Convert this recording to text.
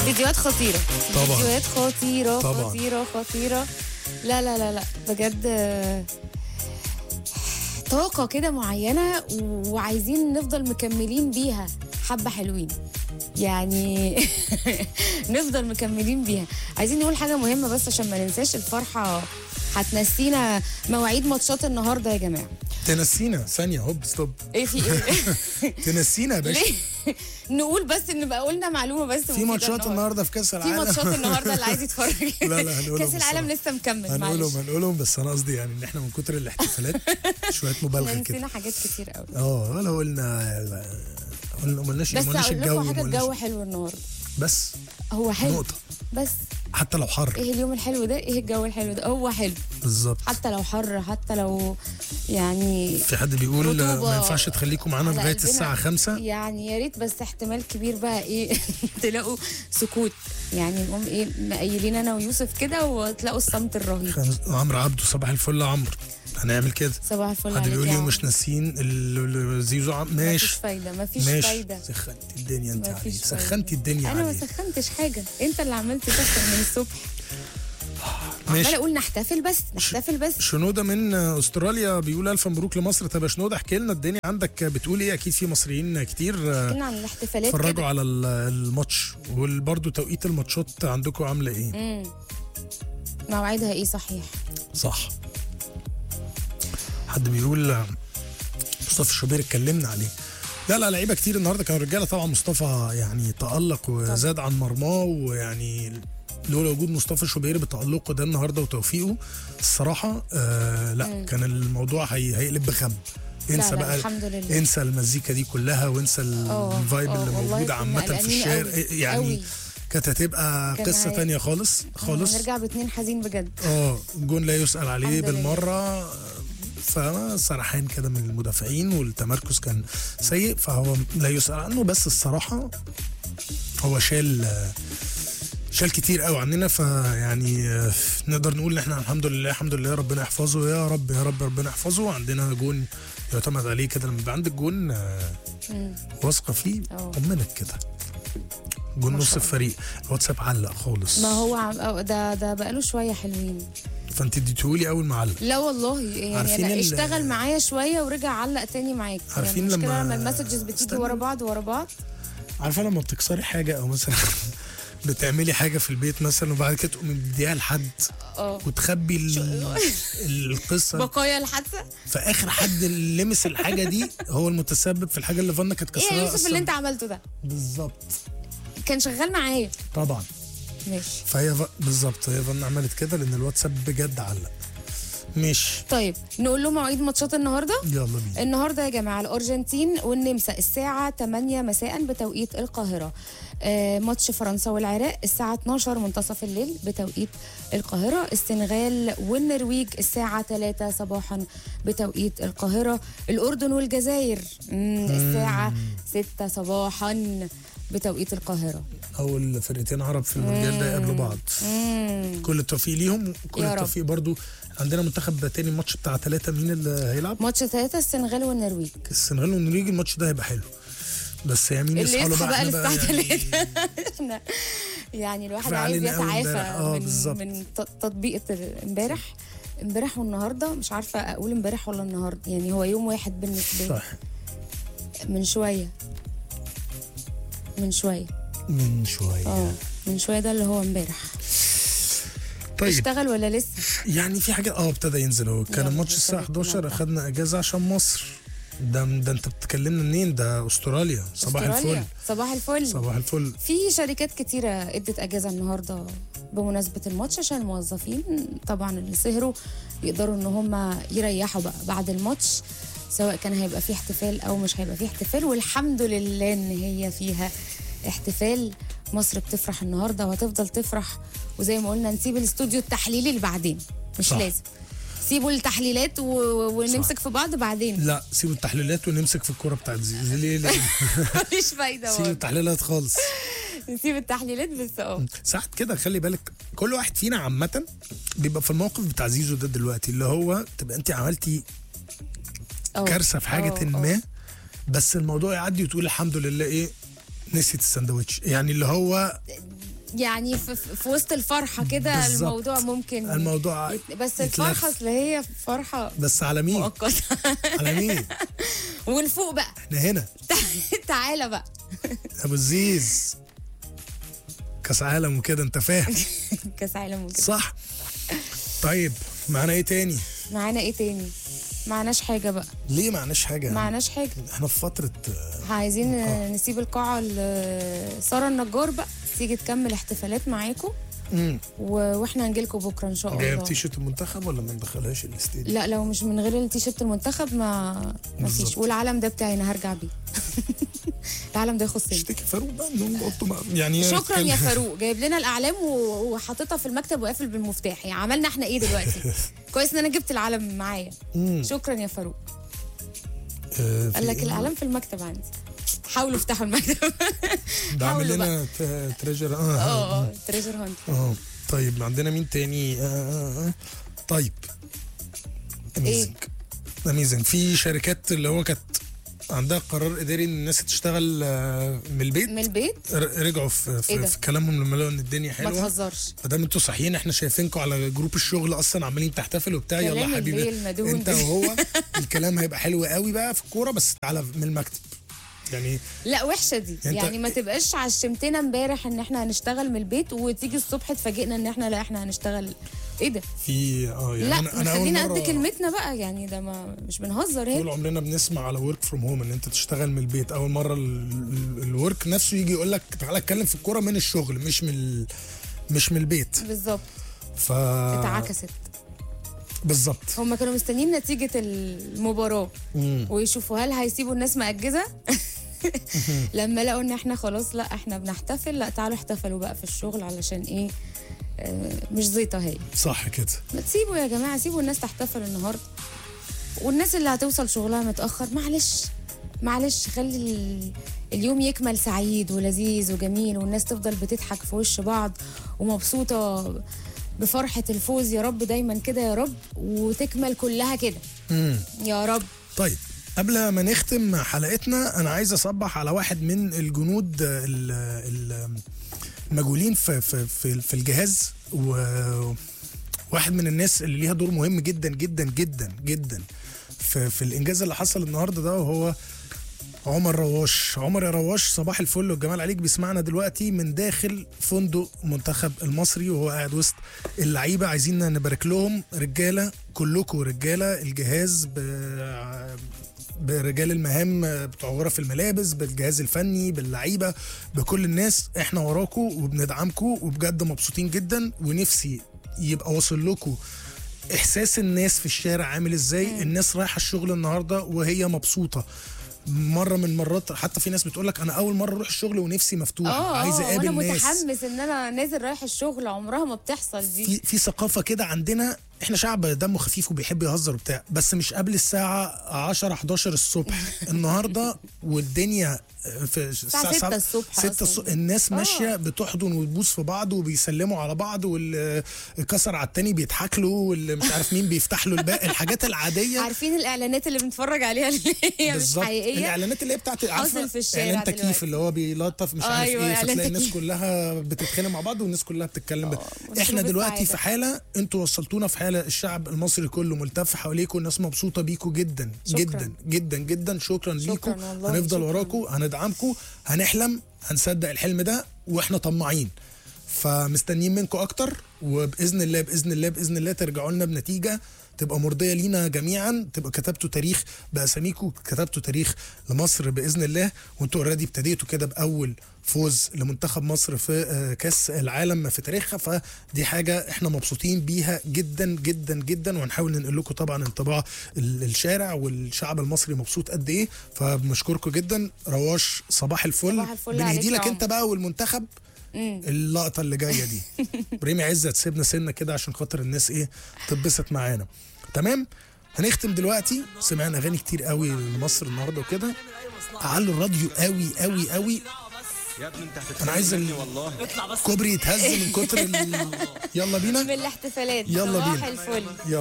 فيديوهات خطيره طبعاً. فيديوهات خطيره طبعاً. خطيره خطيره لا لا لا لا بجد آه، طاقة كده معينة وعايزين نفضل مكملين بيها حبة حلوين يعني نفضل مكملين بيها عايزين نقول حاجة مهمة بس عشان ما ننساش الفرحة هتنسينا مواعيد ماتشات النهاردة يا جماعة تنسينا ثانيه هوب ستوب ايه في ايه تنسينا يا باشا ليه نقول بس ان بقى قلنا معلومة بس في مفيدة ماتشات النهارده في كاس في العالم ماتشات النهارده اللي عايز يتفرج لا، لا، هنقولهم كاس العالم بصراحة. لسه مكمل هنقولهم معلش هنقولهم بس انا قصدي يعني ان احنا من كتر الاحتفالات شويه مبالغه كده نسينا حاجات كتير قوي اه ولا قلنا قلنا ما قلناش بس ما قلناش اقول الجو لكم ما حاجه قلناش- الجو حلو النهارده بس هو حلو نقطه بس حتى لو حر ايه اليوم الحلو ده ايه الجو الحلو ده هو حلو بالظبط حتى لو حر حتى لو يعني في حد بيقول آه، رطوبة ما ينفعش تخليكم معانا على لغايه قلبنا. الساعه 5 يعني يا ريت بس احتمال كبير بقى ايه تلاقوا سكوت يعني نقوم ايه مقيلين انا ويوسف كده وتلاقوا الصمت الرهيب خمس... عمرو عبده صباح الفل يا عمرو هنعمل كده صباح الفل حد عليك بيقول يا لي عمر. مش ناسيين ال- ال- زيزو عم... مفيش ماشي فايده مفيش ماشي فايده سخنتي الدنيا انت مفيش عليه فايدة. سخنتي الدنيا انا ما عليه سخنتش حاجه انت اللي عملت تسخن من الصبح عماله ماشي اقول نحتفل بس نحتفل بس شنودة من استراليا بيقول الف مبروك لمصر طب يا شنودة احكي لنا الدنيا عندك بتقول ايه اكيد في مصريين كتير آه، كنا عن الاحتفالات اتفرجوا كده على ال- الماتش وبرده توقيت الماتشات عندكم عامله ايه امم مواعيدها ايه صحيح صح حد بيقول آه، مصطفى الشوبير اتكلمنا عليه لا لا لعيبه كتير النهارده كانوا رجاله طبعا مصطفى يعني تالق وزاد عن مرماه ويعني لولا وجود مصطفى شوبير بتالقه ده النهارده وتوفيقه الصراحه آه لا مم. كان الموضوع هي هيقلب بغم انسى لا لا بقى الحمد لله انسى المزيكا دي كلها وانسى اه، الفايب اه، اللي والله موجود كنا عامه في قلقانين الشارع قوي، يعني قوي. كانت هتبقى كان قصه هي- تانية خالص خالص نرجع باتنين حزين بجد اه جون لا يسأل عليه الحمد لله. بالمرة فسرحان كده من المدافعين والتمركز كان سيء فهو لا يسأل عنه بس الصراحة هو شال شال كتير قوي عننا فيعني آه، نقدر نقول ان احنا الحمد لله الحمد لله ربنا يحفظه يا رب يا رب ربنا يحفظه عندنا جون يعتمد عليه كده لما يبقى عندك جون آه، مم. واثقه فيه اه. طمنك كده جون ما نص شاء الله. الفريق الواتساب علق خالص ما هو عم أو ده ده بقاله شويه حلوين فانت اديتهولي اول ما علق لا والله يعني عارفين انا ال- اشتغل معايا شويه ورجع علق تاني معاك عارفين يعني المشكله لما- لما المسجز بتيجي استنى. ورا بعض ورا بعض عارفه لما بتكسري حاجه او مثلا بتعملي حاجه في البيت مثلا وبعد كده تقومي مديها لحد اه وتخبي ال- القصه بقايا الحادثه في اخر حد اللي لمس الحاجه دي هو المتسبب في الحاجه اللي فنا كانت ايه كسرها يا يوسف أصلاً. اللي انت عملته ده بالظبط كان شغال معايا طبعا ماشي فهي ف... بالظبط هي فن عملت كده لان الواتساب بجد علق ماشي طيب نقول له مواعيد ماتشات النهارده يلا بينا النهارده يا جماعه الارجنتين والنمسا الساعه 8 مساء بتوقيت القاهره آه ماتش فرنسا والعراق الساعه 12 منتصف الليل بتوقيت القاهره السنغال والنرويج الساعه 3 صباحا بتوقيت القاهره الاردن والجزائر مم، الساعه 6 صباحا بتوقيت القاهره اول فرقتين عرب في المونديال ده يقابلوا بعض مم. كل التوفيق ليهم وكل يا رب. التوفيق برضو عندنا منتخب تاني الماتش بتاع ثلاثة مين اللي هيلعب؟ ماتش 3 السنغال والنرويج السنغال والنرويج الماتش ده هيبقى حلو بس يا مين اللي يصحى له يصحى بقى إحنا للساعه يعني 3 احنا يعني الواحد عايز فعلينا قوي يتعافى امبارح. آه، من بالظبط. من ت- تطبيق ال- امبارح امبارح والنهارده مش عارفه اقول امبارح ولا النهارده يعني هو يوم واحد بالنسبه لي صح من شويه من شويه من شوية اه من شويه ده اللي هو امبارح طيب اشتغل ولا لسه يعني في حاجة اه ابتدى ينزل هو كان يلا، الماتش الساعة ابتدت 11 تنبه. اخدنا اجازة عشان مصر ده ده انت بتتكلمنا منين ده استراليا صباح أستراليا. الفل صباح الفل صباح الفل في شركات كتيرة ادت اجازة النهاردة بمناسبة الماتش عشان الموظفين طبعا اللي سهروا يقدروا ان هم يريحوا بقى بعد الماتش سواء كان هيبقى فيه احتفال او مش هيبقى فيه احتفال والحمد لله ان هي فيها احتفال مصر بتفرح النهارده وهتفضل تفرح وزي ما قلنا نسيب الاستوديو التحليلي لبعدين مش صح. لازم سيبوا التحليلات و... ونمسك في بعض بعدين لا سيبوا التحليلات ونمسك في الكورة بتاعت زيزو ليه ليه مفيش فايده سيبوا برضه. التحليلات خالص نسيب التحليلات بس اه ساعات كده خلي بالك كل واحد فينا عامة بيبقى في الموقف بتاع زيزو ده دلوقتي اللي هو تبقى انت عملتي اه. كارثة في حاجة اه، اه. ما بس الموضوع يعدي وتقول الحمد لله ايه نسيت السندوتش يعني اللي هو يعني في, في في وسط الفرحه كده بالظبط. الموضوع ممكن الموضوع يت- بس يتلف. الفرحه اصل هي فرحه بس على مين مؤقته على مين والفوق بقى احنا هنا تعالى بقى ابو الزيز كاس عالم وكده انت فاهم كاس عالم وكده صح طيب معانا ايه تاني معانا ايه تاني معناش حاجه بقى ليه معناش حاجه يعني؟ معناش حاجه احنا في فتره آه، عايزين نسيب القاعه لساره النجار بقى تيجي تكمل احتفالات معاكم مم. و... واحنا هنجيلكم بكره ان شاء جايب الله تيشرت المنتخب ولا ما ندخلهاش الاستديو لا لو مش من غير التيشيرت المنتخب ما ما فيش بالظبط. والعلم ده بتاعي انا هرجع بيه العلم ده يخصني اشتكي فاروق بقى انهم قطوا مع- يعني شكرا يا فاروق جايب لنا الاعلام و- وحاططها في المكتب وقافل بالمفتاح يعني عملنا احنا ايه دلوقتي كويس ان انا جبت العلم معايا مم. شكرا يا فاروق آه، في قال لك إيه؟ الاعلام في المكتب عندي حاولوا افتحوا المكتب ده عامل حاولوا لنا ت- تريجر اه اه اه تريجر هانت اه طيب عندنا مين تاني آه آه آه. طيب اميزنج اميزنج في شركات اللي هو كانت عندها قرار اداري ان الناس تشتغل آه، من البيت من البيت ر- رجعوا في إيه في, ده؟ في كلامهم لما لقوا ان الدنيا ما حلوه تهزرش فدام انتوا صحيين احنا شايفينكم على جروب الشغل اصلا عمالين تحتفلوا وبتاع يلا كلام يا حبيبي الليل مدهون انت ده. وهو الكلام هيبقى حلو قوي بقى في الكوره بس تعالى من المكتب يعني لا وحشه دي يعني أنت- يعني ما تبقاش عشمتنا امبارح ان احنا هنشتغل من البيت وتيجي الصبح تفاجئنا ان احنا لا احنا هنشتغل ايه ده في اه يعني لا انا انا اول خلينا قد مره كلمتنا بقى يعني ده ما مش بنهزر طول هنا عمرنا بنسمع على ورك فروم هوم ان انت تشتغل من البيت اول مره الورك نفسه يجي يقول لك تعالى اتكلم في الكوره من الشغل مش من ال- مش من البيت بالظبط ف اتعكست بالظبط هم كانوا مستنيين نتيجة المباراة مم. ويشوفوا هل هيسيبوا الناس مأجزة لما لقوا ان احنا خلاص لا احنا بنحتفل لا تعالوا احتفلوا بقى في الشغل علشان ايه آه مش زيطة هي صح كده ما تسيبوا يا جماعة سيبوا الناس تحتفل النهاردة والناس اللي هتوصل شغلها متأخر معلش معلش خلي ال- اليوم يكمل سعيد ولذيذ وجميل والناس تفضل بتضحك في وش بعض ومبسوطة بفرحة الفوز يا رب دايما كده يا رب وتكمل كلها كده مم. يا رب طيب قبل ما نختم حلقتنا انا عايز اصبح على واحد من الجنود ال- ال- المجهولين في في في, في الجهاز وواحد من الناس اللي ليها دور مهم جدا جدا جدا جدا في, في الانجاز اللي حصل النهارده ده وهو عمر رواش عمر يا رواش صباح الفل والجمال عليك بيسمعنا دلوقتي من داخل فندق منتخب المصري وهو قاعد وسط اللعيبه عايزين نبارك لهم رجاله كلكم رجاله الجهاز ب... برجال المهام بتوع غرف الملابس بالجهاز الفني باللعيبه بكل الناس احنا وراكم وبندعمكم وبجد مبسوطين جدا ونفسي يبقى واصل لكم احساس الناس في الشارع عامل ازاي الناس رايحه الشغل النهارده وهي مبسوطه مره من مرات حتى في ناس بتقول لك انا اول مره اروح الشغل ونفسي مفتوحه اه عايز اه اقابل وانا ناس متحمس ان انا نازل رايح الشغل عمرها ما بتحصل دي في في ثقافه كده عندنا احنا شعب دمه خفيف وبيحب يهزر وبتاع بس مش قبل الساعه 10 11 الصبح النهارده والدنيا في الساعة 6 الصبح 6 أصلاً. الصبح الناس آه. ماشيه بتحضن وتبوس في بعض وبيسلموا على بعض واللي كسر على التاني بيضحك له واللي مش عارف مين بيفتح له الباقي الحاجات العاديه عارفين الاعلانات اللي بنتفرج عليها اللي هي مش بالظبط حقيقيه الاعلانات اللي هي بتاعت عارفة في الشارع اعلان تكييف دلوقتي. اللي هو بيلطف مش عارف أيوة، ايه إعلان فتلاقي الناس تكييف. كلها بتتخانق مع بعض والناس كلها بتتكلم ب... مشروب احنا دلوقتي السعادة. في حاله انتوا وصلتونا في حاله الشعب المصري كله ملتف حواليكم الناس مبسوطه بيكم جدا شكراً. جدا جدا جدا شكرا, شكراً ليكم والله، هنفضل شكراً. وراكم هندعمكم هنحلم هنصدق الحلم ده واحنا طماعين فمستنيين منكم اكتر وباذن الله باذن الله باذن الله ترجعوا لنا بنتيجه تبقى مرضيه لينا جميعا تبقى كتبتوا تاريخ باساميكم كتبتوا تاريخ لمصر باذن الله وانتوا اوريدي ابتديتوا كده باول فوز لمنتخب مصر في آه، كاس العالم في تاريخها فدي حاجه احنا مبسوطين بيها جدا جدا جدا وهنحاول ننقل لكم طبعا انطباع ال- الشارع والشعب المصري مبسوط قد ايه فبنشكركم جدا رواش صباح الفل صباح الفل بنهدي عليك يا لك عمر. انت بقى والمنتخب اللقطه اللي جايه دي ابراهيم عزت سيبنا سنه كده عشان خاطر الناس ايه تتبسط معانا تمام هنختم دلوقتي سمعنا اغاني كتير قوي لمصر النهارده وكده علوا الراديو قوي قوي قوي يا ابني انت هتتخانق انا عايز مني ال- والله الكوبري يتهز من كتر ال... يلا بينا بالاحتفالات يلا صباح بينا. الفل يلا